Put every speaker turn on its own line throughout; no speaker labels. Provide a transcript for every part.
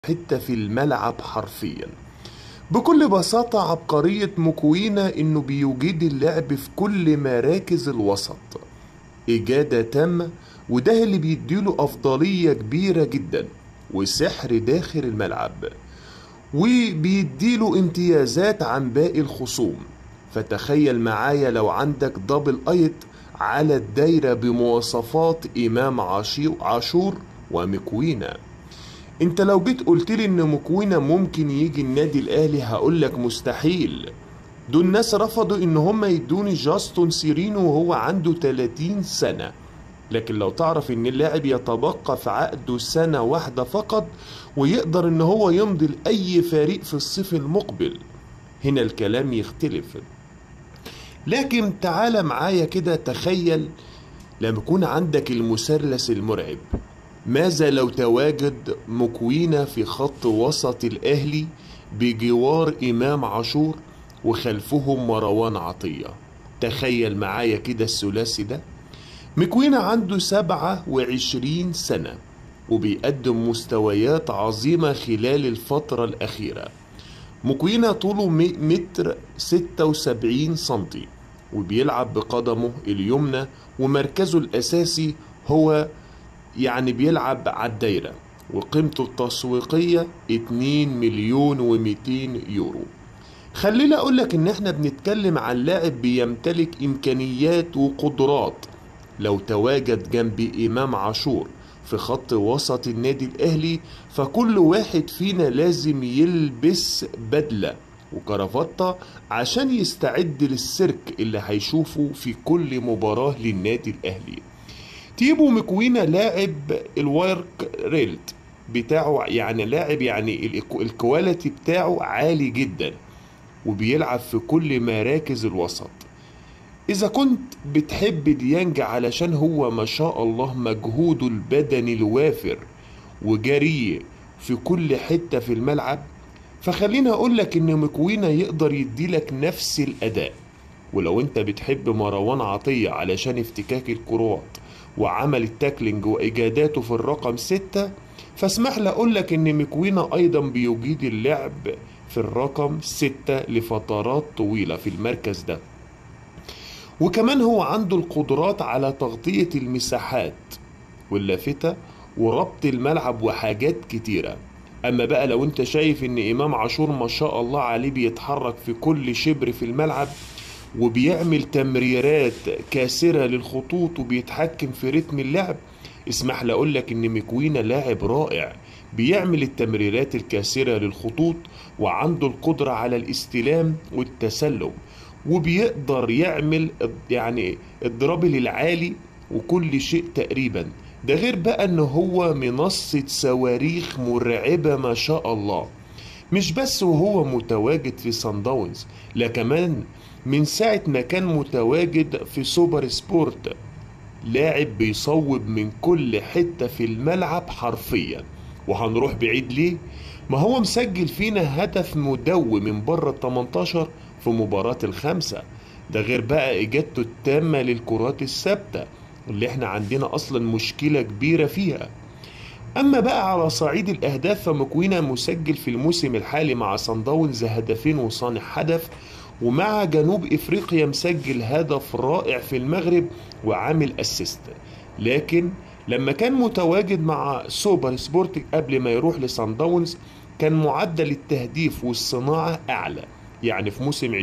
حتة في الملعب حرفيا بكل بساطة عبقرية مكوينة إنه بيجيد اللعب في كل مراكز الوسط إجادة تامة وده اللي بيديله أفضلية كبيرة جدا وسحر داخل الملعب وبيديله امتيازات عن باقي الخصوم فتخيل معايا لو عندك دبل ايت على الدايرة بمواصفات إمام عاشور ومكوينة انت لو جيت قلت لي ان مكوينة ممكن يجي النادي الاهلي هقولك مستحيل دول ناس رفضوا ان هم يدوني جاستون سيرينو وهو عنده 30 سنة لكن لو تعرف ان اللاعب يتبقى في عقده سنة واحدة فقط ويقدر ان هو يمضي لأي فريق في الصيف المقبل هنا الكلام يختلف لكن تعال معايا كده تخيل لما يكون عندك المثلث المرعب ماذا لو تواجد مكوينة في خط وسط الأهلي بجوار إمام عاشور وخلفهم مروان عطية تخيل معايا كده الثلاثي ده مكوينة عنده سبعة وعشرين سنة وبيقدم مستويات عظيمة خلال الفترة الأخيرة مكوينة طوله متر ستة وسبعين سنتي وبيلعب بقدمه اليمنى ومركزه الأساسي هو يعني بيلعب على الدايرة وقيمته التسويقية 2 مليون و200 يورو خليني أقول لك إن إحنا بنتكلم عن لاعب بيمتلك إمكانيات وقدرات لو تواجد جنب إمام عاشور في خط وسط النادي الأهلي فكل واحد فينا لازم يلبس بدلة وكرافتة عشان يستعد للسيرك اللي هيشوفه في كل مباراة للنادي الأهلي تيبو مكوينة لاعب الوايرك ريلت بتاعه يعني لاعب يعني الكواليتي بتاعه عالي جدا وبيلعب في كل مراكز الوسط إذا كنت بتحب ديانج علشان هو ما شاء الله مجهوده البدني الوافر وجري في كل حتة في الملعب فخليني أقولك إن مكوينة يقدر يديلك نفس الأداء ولو أنت بتحب مروان عطية علشان افتكاك الكرات وعمل التاكلينج وإجاداته في الرقم ستة فاسمح لي أقولك إن مكوينة أيضا بيجيد اللعب في الرقم ستة لفترات طويلة في المركز ده وكمان هو عنده القدرات على تغطية المساحات واللافتة وربط الملعب وحاجات كتيرة أما بقى لو أنت شايف إن إمام عاشور ما شاء الله عليه بيتحرك في كل شبر في الملعب وبيعمل تمريرات كاسرة للخطوط وبيتحكم في رتم اللعب اسمح لي أقول لك إن مكوينة لاعب رائع بيعمل التمريرات الكاسرة للخطوط وعنده القدرة على الاستلام والتسلم وبيقدر يعمل يعني الدرابل العالي وكل شيء تقريبا ده غير بقى ان هو منصة صواريخ مرعبة ما شاء الله مش بس وهو متواجد في سان داونز لا كمان من ساعة ما كان متواجد في سوبر سبورت لاعب بيصوب من كل حتة في الملعب حرفيا وهنروح بعيد ليه ما هو مسجل فينا هدف مدو من بره ال 18 في مباراة الخمسة ده غير بقى إجادته التامة للكرات الثابتة اللي احنا عندنا أصلا مشكلة كبيرة فيها أما بقى على صعيد الأهداف فمكوينة مسجل في الموسم الحالي مع صن داونز هدفين وصانع هدف ومع جنوب إفريقيا مسجل هدف رائع في المغرب وعامل أسيست لكن لما كان متواجد مع سوبر سبورت قبل ما يروح لصن داونز كان معدل التهديف والصناعة أعلى يعني في موسم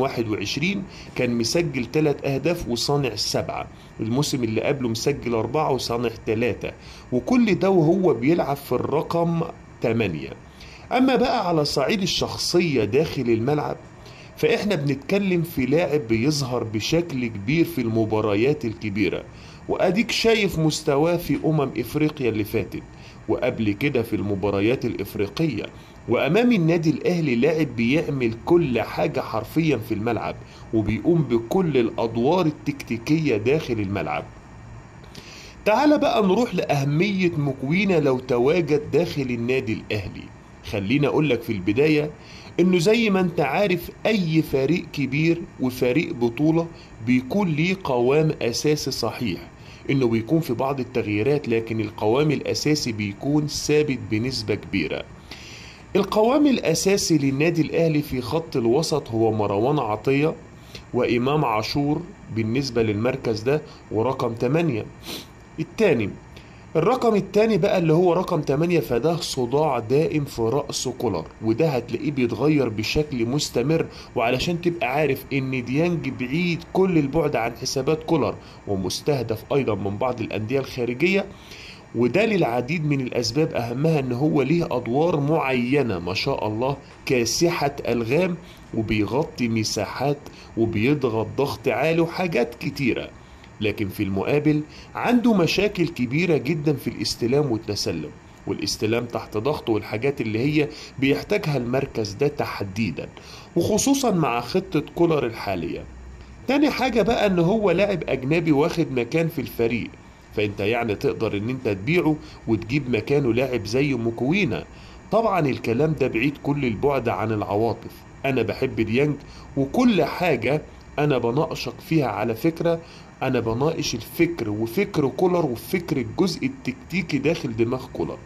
2021 كان مسجل 3 أهداف وصانع سبعة الموسم اللي قبله مسجل أربعة وصانع ثلاثة وكل ده وهو بيلعب في الرقم 8 أما بقى على صعيد الشخصية داخل الملعب فإحنا بنتكلم في لاعب بيظهر بشكل كبير في المباريات الكبيرة وأديك شايف مستواه في أمم إفريقيا اللي فاتت وقبل كده في المباريات الإفريقية وأمام النادي الأهلي لاعب بيعمل كل حاجة حرفيا في الملعب وبيقوم بكل الأدوار التكتيكية داخل الملعب تعال بقى نروح لأهمية مكوينة لو تواجد داخل النادي الأهلي خليني أقولك في البداية إنه زي ما أنت عارف أي فريق كبير وفريق بطولة بيكون ليه قوام أساسي صحيح إنه بيكون في بعض التغييرات لكن القوام الأساسي بيكون ثابت بنسبة كبيرة القوام الأساسي للنادي الأهلي في خط الوسط هو مروان عطية وإمام عاشور بالنسبة للمركز ده ورقم 8 التاني الرقم التاني بقى اللي هو رقم 8 فده صداع دائم في رأس كولر وده هتلاقيه بيتغير بشكل مستمر وعلشان تبقى عارف ان ديانج بعيد كل البعد عن حسابات كولر ومستهدف ايضا من بعض الاندية الخارجية وده للعديد من الأسباب أهمها إن هو ليه أدوار معينة ما شاء الله كاسحة ألغام وبيغطي مساحات وبيضغط ضغط عالي وحاجات كتيرة لكن في المقابل عنده مشاكل كبيرة جدا في الاستلام والتسلم والاستلام تحت ضغط والحاجات اللي هي بيحتاجها المركز ده تحديدا وخصوصا مع خطة كولر الحالية تاني حاجة بقى ان هو لاعب اجنبي واخد مكان في الفريق فانت يعني تقدر ان انت تبيعه وتجيب مكانه لاعب زي مكوينة طبعا الكلام ده بعيد كل البعد عن العواطف انا بحب ديانج وكل حاجة انا بناقشك فيها على فكرة انا بناقش الفكر وفكر كولر وفكر الجزء التكتيكي داخل دماغ كولر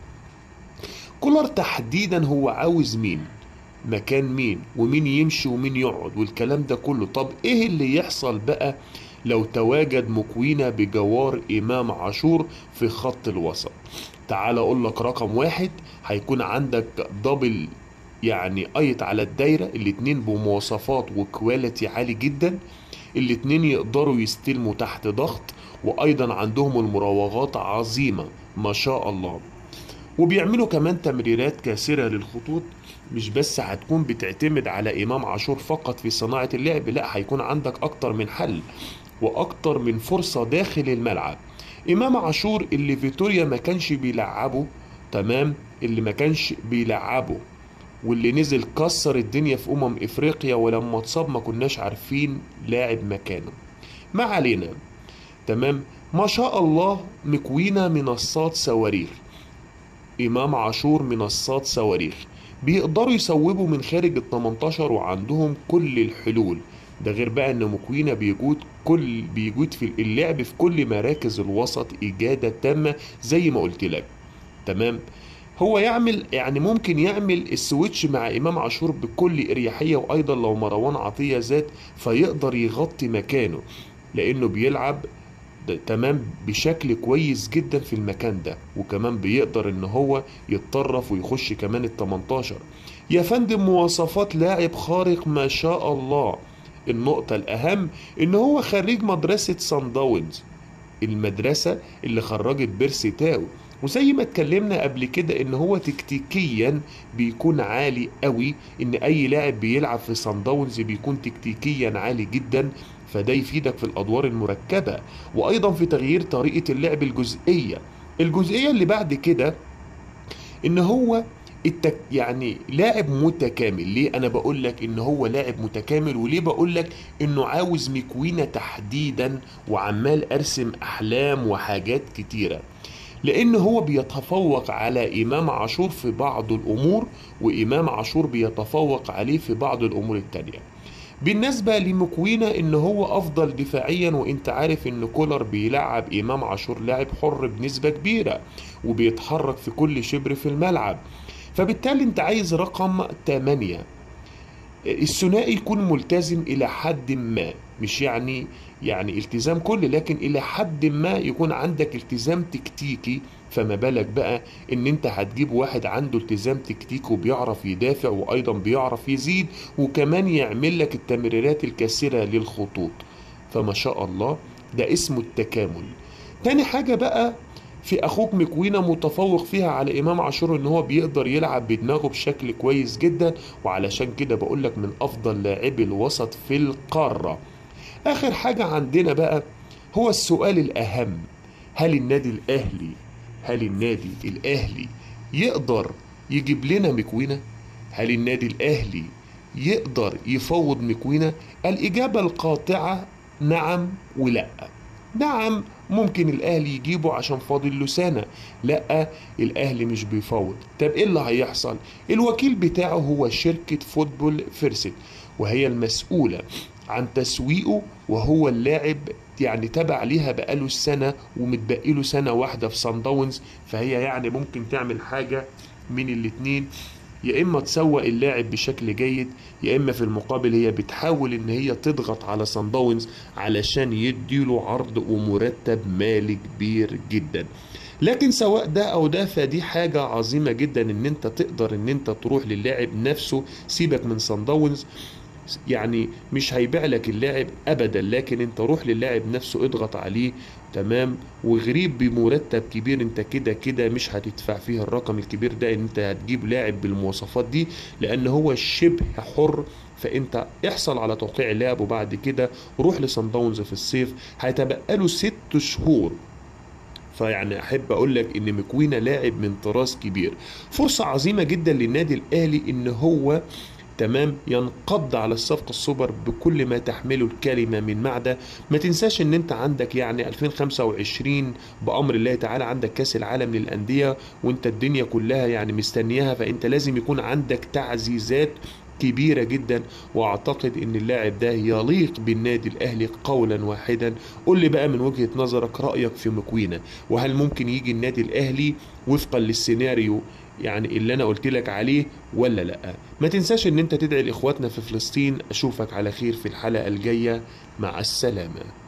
كولر تحديدا هو عاوز مين مكان مين ومين يمشي ومين يقعد والكلام ده كله طب ايه اللي يحصل بقى لو تواجد مكوينة بجوار إمام عاشور في خط الوسط تعال أقول لك رقم واحد هيكون عندك دبل يعني ايت على الدايرة الاتنين بمواصفات وكواليتي عالي جدا الاتنين يقدروا يستلموا تحت ضغط وايضا عندهم المراوغات عظيمة ما شاء الله وبيعملوا كمان تمريرات كاسرة للخطوط مش بس هتكون بتعتمد على إمام عاشور فقط في صناعة اللعب لا هيكون عندك أكتر من حل وأكتر من فرصة داخل الملعب إمام عاشور اللي فيتوريا ما كانش بيلعبه تمام اللي ما كانش بيلعبه واللي نزل كسر الدنيا في أمم إفريقيا ولما اتصاب ما كناش عارفين لاعب مكانه ما علينا تمام ما شاء الله مكوينة منصات صواريخ إمام عاشور منصات صواريخ بيقدروا يصوبوا من خارج ال 18 وعندهم كل الحلول ده غير بقى ان مكوينة بيجود كل بيجود في اللعب في كل مراكز الوسط اجادة تامة زي ما قلت لك تمام هو يعمل يعني ممكن يعمل السويتش مع امام عاشور بكل اريحيه وايضا لو مروان عطيه زاد فيقدر يغطي مكانه لانه بيلعب تمام بشكل كويس جدا في المكان ده وكمان بيقدر ان هو يتطرف ويخش كمان ال 18 يا فندم مواصفات لاعب خارق ما شاء الله النقطة الأهم إن هو خريج مدرسة سان داونز المدرسة اللي خرجت بيرسي تاو وزي ما اتكلمنا قبل كده ان هو تكتيكيا بيكون عالي قوي ان اي لاعب بيلعب في سان داونز بيكون تكتيكيا عالي جدا فده يفيدك في الادوار المركبه وايضا في تغيير طريقه اللعب الجزئيه الجزئيه اللي بعد كده ان هو التك يعني لاعب متكامل ليه انا بقول لك ان هو لاعب متكامل وليه بقول لك انه عاوز مكوينه تحديدا وعمال ارسم احلام وحاجات كتيره لان هو بيتفوق على امام عاشور في بعض الامور وامام عاشور بيتفوق عليه في بعض الامور التانية بالنسبة لمكوينة ان هو افضل دفاعيا وانت عارف ان كولر بيلعب امام عاشور لاعب حر بنسبة كبيرة وبيتحرك في كل شبر في الملعب فبالتالي انت عايز رقم 8 الثنائي يكون ملتزم الى حد ما مش يعني يعني التزام كلي لكن الى حد ما يكون عندك التزام تكتيكي فما بالك بقى ان انت هتجيب واحد عنده التزام تكتيكي وبيعرف يدافع وايضا بيعرف يزيد وكمان يعمل لك التمريرات الكاسرة للخطوط فما شاء الله ده اسمه التكامل تاني حاجة بقى في اخوك مكوينة متفوق فيها على امام عاشور ان هو بيقدر يلعب بدماغه بشكل كويس جدا وعلشان كده بقولك من افضل لاعبي الوسط في القارة اخر حاجة عندنا بقى هو السؤال الاهم هل النادي الاهلي هل النادي الاهلي يقدر يجيب لنا مكوينة هل النادي الاهلي يقدر يفوض مكوينة الاجابة القاطعة نعم ولا نعم ممكن الاهلي يجيبه عشان فاضل له سنه لا الاهلي مش بيفوض طب ايه اللي هيحصل الوكيل بتاعه هو شركه فوتبول فيرست وهي المسؤوله عن تسويقه وهو اللاعب يعني تبع ليها بقاله السنه ومتبقي له سنه واحده في سان داونز فهي يعني ممكن تعمل حاجه من الاتنين يا اما تسوق اللاعب بشكل جيد يا اما في المقابل هي بتحاول ان هي تضغط على سان داونز علشان يديله عرض ومرتب مالي كبير جدا لكن سواء ده او ده فدي حاجة عظيمة جدا ان انت تقدر ان انت تروح للاعب نفسه سيبك من سان داونز يعني مش هيبيع لك اللاعب ابدا لكن انت روح للاعب نفسه اضغط عليه تمام وغريب بمرتب كبير انت كده كده مش هتدفع فيه الرقم الكبير ده ان انت هتجيب لاعب بالمواصفات دي لان هو شبه حر فانت احصل على توقيع اللاعب وبعد كده روح لصن داونز في الصيف هيتبقى له ست شهور فيعني احب اقول لك ان مكوينة لاعب من طراز كبير فرصة عظيمة جدا للنادي الاهلي ان هو تمام ينقض على الصفقة السوبر بكل ما تحمله الكلمة من معنى ما تنساش ان انت عندك يعني 2025 بأمر الله تعالى عندك كاس العالم للأندية وانت الدنيا كلها يعني مستنياها فانت لازم يكون عندك تعزيزات كبيرة جدا واعتقد ان اللاعب ده يليق بالنادي الاهلي قولا واحدا قول لي بقى من وجهة نظرك رأيك في مكوينة وهل ممكن يجي النادي الاهلي وفقا للسيناريو يعني اللي انا قلت لك عليه ولا لا ما تنساش ان انت تدعي لاخواتنا في فلسطين اشوفك على خير في الحلقة الجاية مع السلامة